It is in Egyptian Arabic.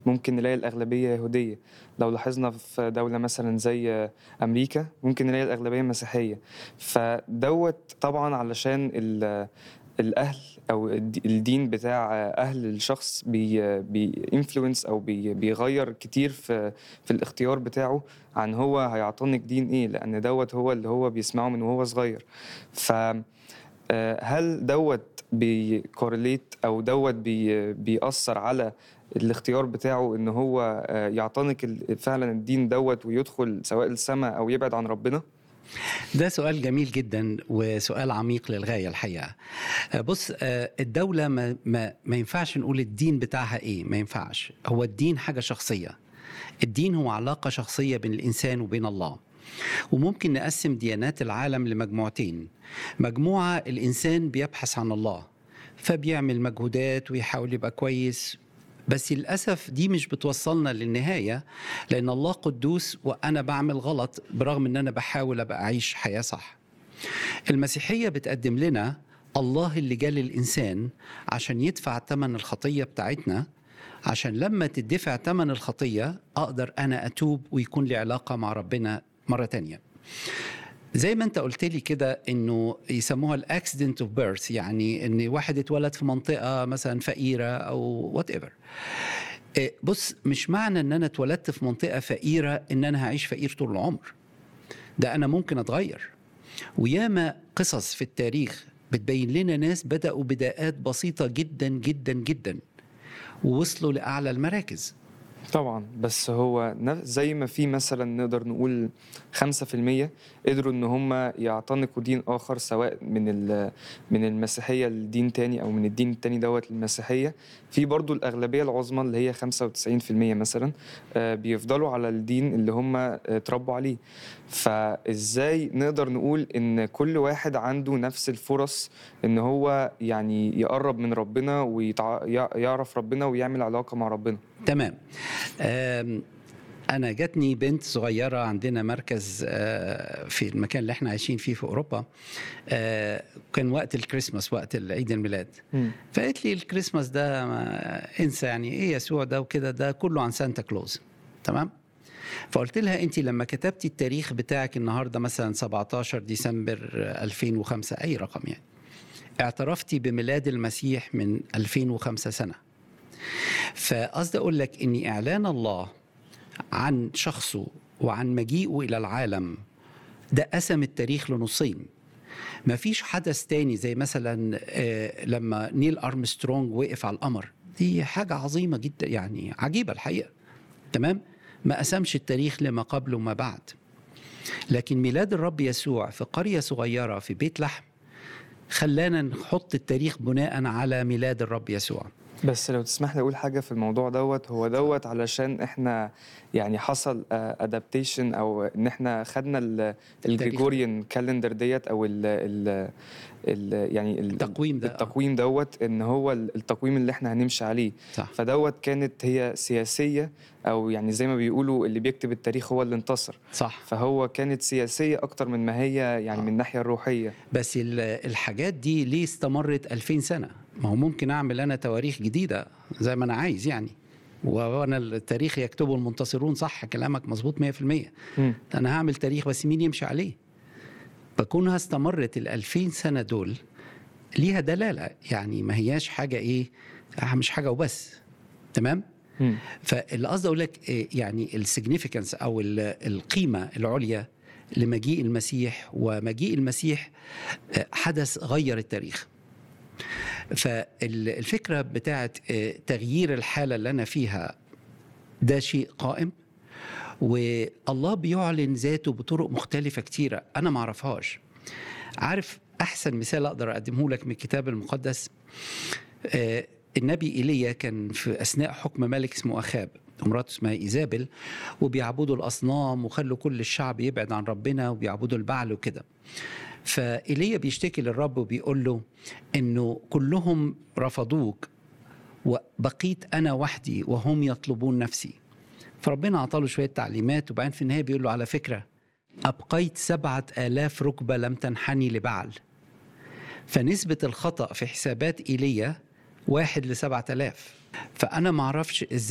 ممكن نلاقي الأغلبية يهودية لو لاحظنا في دولة مثلا زي أمريكا ممكن نلاقي الأغلبية مسيحية فدوت طبعا علشان ال- الأهل أو الد- الدين بتاع أهل الشخص بي بينفلونس أو بي بيغير كتير في في الاختيار بتاعه عن هو هيعتنق دين إيه لأن دوت هو اللي هو بيسمعه من وهو صغير ف آه، هل دوت بيكورليت او دوت بي بيأثر على الاختيار بتاعه ان هو آه، يعتنق ال- فعلا الدين دوت ويدخل سواء السماء او يبعد عن ربنا ده سؤال جميل جدا وسؤال عميق للغايه الحقيقه. آه، بص آه، الدوله ما, ما, ما ينفعش نقول الدين بتاعها ايه، ما ينفعش. هو الدين حاجه شخصيه. الدين هو علاقه شخصيه بين الانسان وبين الله. وممكن نقسم ديانات العالم لمجموعتين. مجموعه الانسان بيبحث عن الله فبيعمل مجهودات ويحاول يبقى كويس بس للأسف دي مش بتوصلنا للنهاية لأن الله قدوس وأنا بعمل غلط برغم أن أنا بحاول أبقى أعيش حياة صح المسيحية بتقدم لنا الله اللي جال الإنسان عشان يدفع ثمن الخطية بتاعتنا عشان لما تدفع ثمن الخطية أقدر أنا أتوب ويكون لي علاقة مع ربنا مرة تانية زي ما انت قلت لي كده انه يسموها الاكسيدنت اوف بيرث يعني ان واحد اتولد في منطقه مثلا فقيره او وات ايفر بص مش معنى ان انا اتولدت في منطقه فقيره ان انا هعيش فقير طول العمر ده انا ممكن اتغير وياما قصص في التاريخ بتبين لنا ناس بداوا بداءات بسيطه جدا جدا جدا ووصلوا لاعلى المراكز طبعا بس هو نف- زي ما في مثلا نقدر نقول خمسة في المية قدروا ان هم يعتنقوا دين اخر سواء من ال- من المسيحية لدين تاني او من الدين التاني دوت للمسيحية في برضو الاغلبية العظمى اللي هي خمسة وتسعين في المية مثلا آه، بيفضلوا على الدين اللي هم آه، اتربوا عليه فازاي نقدر نقول ان كل واحد عنده نفس الفرص ان هو يعني يقرب من ربنا ويعرف ربنا ويعمل علاقة مع ربنا تمام آم، انا جاتني بنت صغيره عندنا مركز آه، في المكان اللي احنا عايشين فيه في اوروبا آه، كان وقت الكريسماس وقت عيد الميلاد مم. فقالت لي الكريسماس ده ما انسى يعني ايه يسوع ده وكده ده كله عن سانتا كلوز تمام فقلت لها انت لما كتبتي التاريخ بتاعك النهارده مثلا 17 ديسمبر 2005 اي رقم يعني اعترفتي بميلاد المسيح من 2005 سنه فقصدي اقول لك ان اعلان الله عن شخصه وعن مجيئه الى العالم ده قسم التاريخ لنصين ما فيش حدث تاني زي مثلا آه، لما نيل ارمسترونج وقف على القمر دي حاجه عظيمه جدا يعني عجيبه الحقيقه تمام ما قسمش التاريخ لما قبل وما بعد لكن ميلاد الرب يسوع في قريه صغيره في بيت لحم خلانا نحط التاريخ بناء على ميلاد الرب يسوع بس لو تسمح لي اقول حاجه في الموضوع دوت هو دوت علشان احنا يعني حصل ادابتيشن او ان احنا خدنا الجريجوريان كالندر ديت او ال ال ال يعني ال- التقويم ده. التقويم دوت ان هو ال- التقويم اللي احنا هنمشي عليه صح فدوت كانت هي سياسيه او يعني زي ما بيقولوا اللي بيكتب التاريخ هو اللي انتصر صح فهو كانت سياسيه اكتر من ما هي يعني آه. من الناحيه الروحيه بس ال- الحاجات دي ليه استمرت 2000 سنة ما هو ممكن أعمل أنا تواريخ جديدة زي ما أنا عايز يعني وأنا التاريخ يكتبه المنتصرون صح كلامك مظبوط 100% مم. أنا هعمل تاريخ بس مين يمشي عليه فكونها استمرت ال 2000 سنة دول ليها دلالة يعني ما هياش حاجة إيه مش حاجة وبس تمام مم. فاللي قصدي اقول لك إيه، يعني السيجنيفيكانس او ال- القيمه العليا لمجيء المسيح ومجيء المسيح آه، حدث غير التاريخ فالفكره بتاعت آه، تغيير الحاله اللي انا فيها ده شيء قائم والله بيعلن ذاته بطرق مختلفه كتيره انا ما اعرفهاش عارف احسن مثال اقدر اقدمه لك من الكتاب المقدس آه، النبي ايليا كان في اثناء حكم ملك اسمه اخاب ومراته اسمها ايزابل وبيعبدوا الاصنام وخلوا كل الشعب يبعد عن ربنا وبيعبدوا البعل وكده فايليا بيشتكي للرب وبيقول له انه كلهم رفضوك وبقيت انا وحدي وهم يطلبون نفسي فربنا عطاله شويه تعليمات وبعدين في النهايه بيقول له على فكره ابقيت سبعه الاف ركبه لم تنحني لبعل فنسبة الخطأ في حسابات إيليا واحد لسبعة آلاف فأنا معرفش إزاي